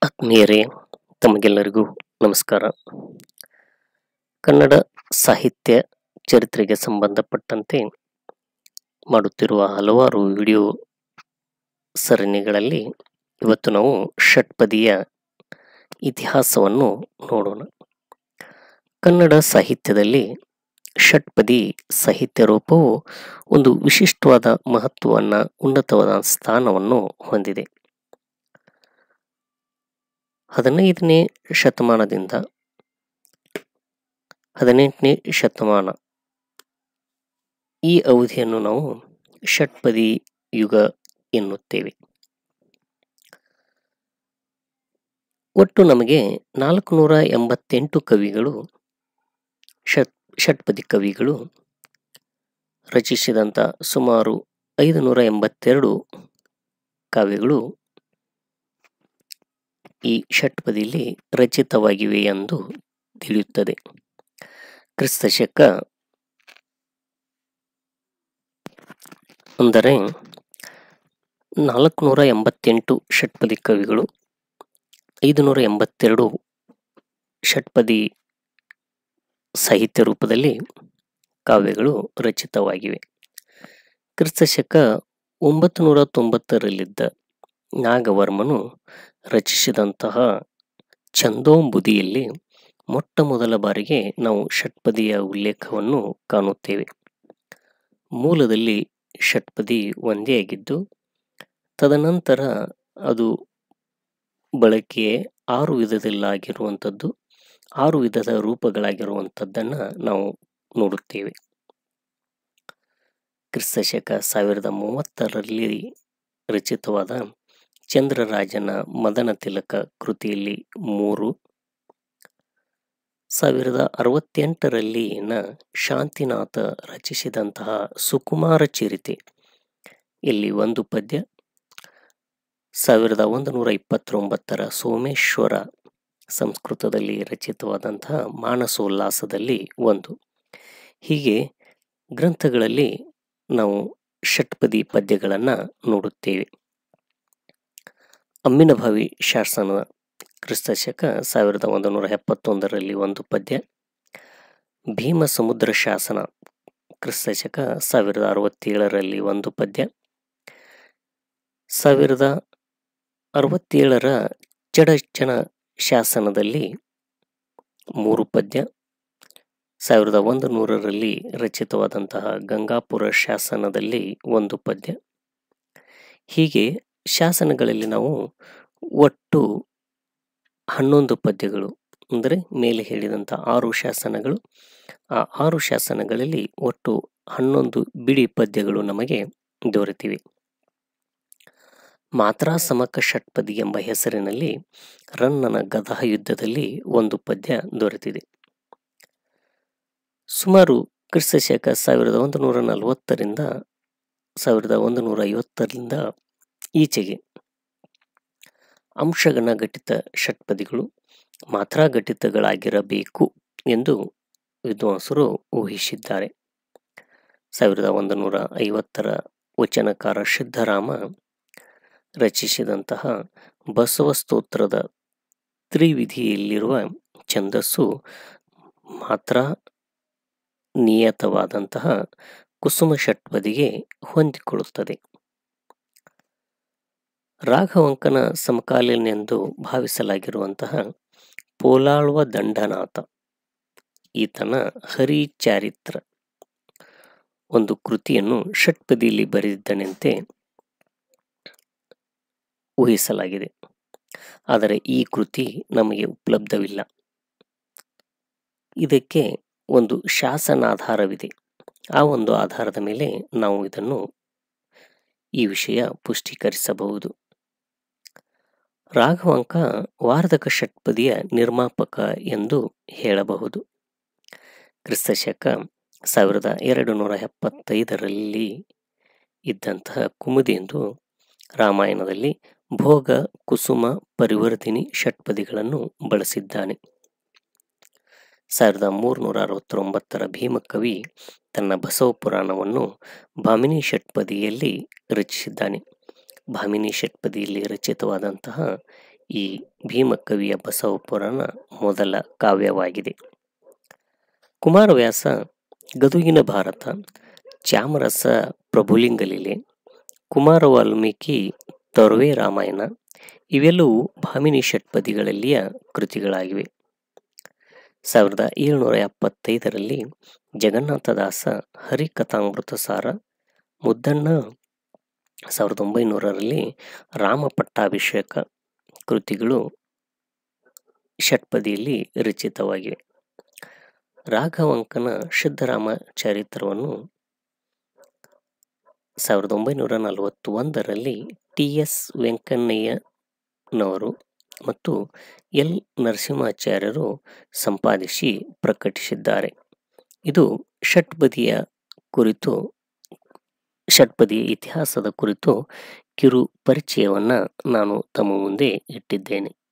ಆತ್ಮೀಯರೇ ತಮಗೆಲ್ಲರಿಗೂ ನಮಸ್ಕಾರ ಕನ್ನಡ ಸಾಹಿತ್ಯ ಚರಿತ್ರೆಗೆ ಸಂಬಂಧಪಟ್ಟಂತೆ ಮಾಡುತ್ತಿರುವ ಹಲವಾರು ವಿಡಿಯೋ ಸರಣಿಗಳಲ್ಲಿ ಇವತ್ತು ನಾವು ಷಟ್ಪದಿಯ ಇತಿಹಾಸವನ್ನು ನೋಡೋಣ ಕನ್ನಡ ಸಾಹಿತ್ಯದಲ್ಲಿ ಷಟ್ಪದಿ ಸಾಹಿತ್ಯ ರೂಪವು ಒಂದು ವಿಶಿಷ್ಟವಾದ ಮಹತ್ವವನ್ನು ಉನ್ನತವಾದ ಸ್ಥಾನವನ್ನು ಹೊಂದಿದೆ ಹದಿನೈದನೇ ಶತಮಾನದಿಂದ ಹದಿನೆಂಟನೇ ಶತಮಾನ ಈ ಅವಧಿಯನ್ನು ನಾವು ಷಟ್ಪದಿ ಯುಗ ಎನ್ನುತ್ತೇವೆ ಒಟ್ಟು ನಮಗೆ ನಾಲ್ಕುನೂರ ಎಂಬತ್ತೆಂಟು ಕವಿಗಳು ಷಟ್ ಷಟ್ಪದಿ ಕವಿಗಳು ರಚಿಸಿದಂಥ ಸುಮಾರು ಐದು ನೂರ ಎಂಬತ್ತೆರಡು ಕಾವ್ಯಗಳು ಈ ಷಟ್ಪದಿಯಲ್ಲಿ ರಚಿತವಾಗಿವೆ ಎಂದು ತಿಳಿಯುತ್ತದೆ ಕ್ರಿಸ್ತ ಶಕ ಅಂದರೆ ನಾಲ್ಕುನೂರ ಎಂಬತ್ತೆಂಟು ಷಟ್ಪದಿ ಕವಿಗಳು ಐದುನೂರ ಎಂಬತ್ತೆರಡು ಷಟ್ಪದಿ ಸಾಹಿತ್ಯ ರೂಪದಲ್ಲಿ ಕಾವ್ಯಗಳು ರಚಿತವಾಗಿವೆ ಕ್ರಿಸ್ತ ಶಕ ಒಂಬತ್ತು ನೂರ ತೊಂಬತ್ತರಲ್ಲಿದ್ದ ನಾಗವರ್ಮನು ರಚಿಸಿದಂತಹ ಛಂದೋಂಬುದಿಯಲ್ಲಿ ಮೊಟ್ಟ ಮೊದಲ ಬಾರಿಗೆ ನಾವು ಷಟ್ಪದಿಯ ಉಲ್ಲೇಖವನ್ನು ಕಾಣುತ್ತೇವೆ ಮೂಲದಲ್ಲಿ ಷಟ್ಪದಿ ಒಂದೇ ಆಗಿದ್ದು ತದನಂತರ ಅದು ಬಳಕೆ ಆರು ವಿಧದಲ್ಲಾಗಿರುವಂಥದ್ದು ಆರು ವಿಧದ ರೂಪಗಳಾಗಿರುವಂಥದ್ದನ್ನು ನಾವು ನೋಡುತ್ತೇವೆ ಕ್ರಿಸ್ತ ಶಕ ಸಾವಿರದ ಮೂವತ್ತರಲ್ಲಿ ರಚಿತವಾದ ಚಂದ್ರರಾಜನ ಮದನ ತಿಲಕ ಕೃತಿಯಲ್ಲಿ ಮೂರು ಸಾವಿರದ ಅರವತ್ತೆಂಟರಲ್ಲಿನ ಶಾಂತಿನಾಥ ರಚಿಸಿದಂತಹ ಸುಕುಮಾರ ಚರಿತೆ ಇಲ್ಲಿ ಒಂದು ಪದ್ಯ ಸಾವಿರದ ಒಂದು ನೂರ ಇಪ್ಪತ್ತೊಂಬತ್ತರ ಸೋಮೇಶ್ವರ ಸಂಸ್ಕೃತದಲ್ಲಿ ರಚಿತವಾದಂತಹ ಮಾನಸೋಲ್ಲಾಸದಲ್ಲಿ ಒಂದು ಹೀಗೆ ಗ್ರಂಥಗಳಲ್ಲಿ ನಾವು ಷಟ್ಪದಿ ಪದ್ಯಗಳನ್ನು ನೋಡುತ್ತೇವೆ ಅಮ್ಮಿನಭಾವಿ ಶಾಸನ ಕ್ರಿಸ್ತ ಶಕ ಸಾವಿರದ ಒಂದು ನೂರ ಎಪ್ಪತ್ತೊಂದರಲ್ಲಿ ಒಂದು ಪದ್ಯ ಭೀಮ ಸಮುದ್ರ ಶಾಸನ ಕ್ರಿಸ್ತ ಶಕ ಸಾವಿರದ ಅರವತ್ತೇಳರಲ್ಲಿ ಒಂದು ಪದ್ಯ ಸಾವಿರದ ಅರವತ್ತೇಳರ ಚಡಚಣ ಶಾಸನದಲ್ಲಿ ಮೂರು ಪದ್ಯ ಸಾವಿರದ ಒಂದು ನೂರರಲ್ಲಿ ರಚಿತವಾದಂತಹ ಗಂಗಾಪುರ ಶಾಸನದಲ್ಲಿ ಒಂದು ಪದ್ಯ ಹೀಗೆ ಶಾಸನಗಳಲ್ಲಿ ನಾವು ಒಟ್ಟು ಹನ್ನೊಂದು ಪದ್ಯಗಳು ಅಂದರೆ ಮೇಲೆ ಹೇಳಿದಂಥ ಆರು ಶಾಸನಗಳು ಆ ಆರು ಶಾಸನಗಳಲ್ಲಿ ಒಟ್ಟು ಹನ್ನೊಂದು ಬಿಡಿ ಪದ್ಯಗಳು ನಮಗೆ ದೊರೆತಿವೆ ಮಾತ್ರಾ ಸಮಕ ಷಟ್ಪದಿ ಎಂಬ ಹೆಸರಿನಲ್ಲಿ ರನ್ನನ ಗದಾ ಯುದ್ಧದಲ್ಲಿ ಒಂದು ಪದ್ಯ ದೊರೆತಿದೆ ಸುಮಾರು ಕ್ರಿಸ್ತ ಶಕ ಸಾವಿರದ ಒಂದು ನೂರ ನಲವತ್ತರಿಂದ ಸಾವಿರದ ಒಂದು ನೂರ ಐವತ್ತರಿಂದ ಈಚೆಗೆ ಅಂಶಗಣ ಘಟಿತ ಷಟ್ಪದಿಗಳು ಮಾತ್ರಾ ಘಟಿತಗಳಾಗಿರಬೇಕು ಎಂದು ವಿದ್ವಾಂಸರು ಊಹಿಸಿದ್ದಾರೆ ಸಾವಿರದ ಒಂದು ನೂರ ಐವತ್ತರ ವಚನಕಾರ ಸಿದ್ಧರಾಮ ರಚಿಸಿದಂತಹ ಬಸವ ಸ್ತೋತ್ರದ ತ್ರಿವಿಧಿಯಲ್ಲಿರುವ ಛಂದಸ್ಸು ಮಾತ್ರ ನಿಯತವಾದಂತಹ ಕುಸುಮ ಷಟ್ಪದಿಗೆ ಹೊಂದಿಕೊಳ್ಳುತ್ತದೆ ರಾಘವಂಕನ ಸಮಕಾಲೀನೆಂದು ಭಾವಿಸಲಾಗಿರುವಂತಹ ಪೋಲಾಳ್ವ ದಂಡನಾಥ ಈತನ ಹರಿಚಾರಿತ್ರ ಒಂದು ಕೃತಿಯನ್ನು ಷಟ್ಪದಿಯಲ್ಲಿ ಬರೆದಿದ್ದನೆಂತೆ ಊಹಿಸಲಾಗಿದೆ ಆದರೆ ಈ ಕೃತಿ ನಮಗೆ ಉಪಲಬ್ಧವಿಲ್ಲ ಇದಕ್ಕೆ ಒಂದು ಶಾಸನಾಧಾರವಿದೆ ಆ ಒಂದು ಆಧಾರದ ಮೇಲೆ ನಾವು ಇದನ್ನು ಈ ವಿಷಯ ಪುಷ್ಟೀಕರಿಸಬಹುದು ರಾಘವಂಕ ವಾರ್ಧಕ ಷಟ್ಪದಿಯ ನಿರ್ಮಾಪಕ ಎಂದು ಹೇಳಬಹುದು ಕ್ರಿಸ್ತ ಶಕ ಸಾವಿರದ ಎರಡು ನೂರ ಎಪ್ಪತ್ತೈದರಲ್ಲಿ ಇದ್ದಂತಹ ಕುಮುದೆಂದು ರಾಮಾಯಣದಲ್ಲಿ ಭೋಗ ಕುಸುಮ ಪರಿವರ್ತಿನಿ ಷಟ್ಪದಿಗಳನ್ನು ಬಳಸಿದ್ದಾನೆ ಸಾವಿರದ ಮೂರುನೂರ ಅರವತ್ತೊಂಬತ್ತರ ಭೀಮಕವಿ ತನ್ನ ಬಸವ ಪುರಾಣವನ್ನು ಭಾಮಿನಿ ಷಟ್ಪದಿಯಲ್ಲಿ ರಚಿಸಿದ್ದಾನೆ ಭಾಮಿನಿ ಷಟ್ಪದಿಯಲ್ಲಿ ರಚಿತವಾದಂತಹ ಈ ಭೀಮಕವಿಯ ಬಸವಪುರಾಣ ಮೊದಲ ಕಾವ್ಯವಾಗಿದೆ ಕುಮಾರವ್ಯಾಸ ಗದುಗಿನ ಭಾರತ ಚಾಮರಸ ಪ್ರಭುಲಿಂಗಲೀಲೆ ಕುಮಾರ ವಾಲ್ಮೀಕಿ ತೊರವೆ ರಾಮಾಯಣ ಇವೆಲ್ಲವೂ ಭಾಮಿನಿ ಷಟ್ಪದಿಗಳಲ್ಲಿಯ ಕೃತಿಗಳಾಗಿವೆ ಸಾವಿರದ ಏಳುನೂರ ಎಪ್ಪತ್ತೈದರಲ್ಲಿ ಜಗನ್ನಾಥದಾಸ ಹರಿಕಥಾಮೃತ ಸಾರ ಮುದ್ದಣ್ಣ ಸಾವಿರದ ಒಂಬೈನೂರರಲ್ಲಿ ರಾಮ ಪಟ್ಟಾಭಿಷೇಕ ಕೃತಿಗಳು ಷಟ್ಪದಿಯಲ್ಲಿ ರಚಿತವಾಗಿವೆ ರಾಘವಂಕನ ಸಿದ್ಧರಾಮ ಚರಿತ್ರವನ್ನು ಸಾವಿರದ ಒಂಬೈನೂರ ನಲವತ್ತೊಂದರಲ್ಲಿ ಟಿ ಎಸ್ ವೆಂಕಣ್ಣಯ್ಯನವರು ಮತ್ತು ಎಲ್ ನರಸಿಂಹಾಚಾರ್ಯರು ಸಂಪಾದಿಸಿ ಪ್ರಕಟಿಸಿದ್ದಾರೆ ಇದು ಷಟ್ಪದಿಯ ಕುರಿತು ಷಟ್ಪದಿಯ ಇತಿಹಾಸದ ಕುರಿತು ಕಿರು ಪರಿಚಯವನ್ನು ನಾನು ತಮ್ಮ ಮುಂದೆ ಇಟ್ಟಿದ್ದೇನೆ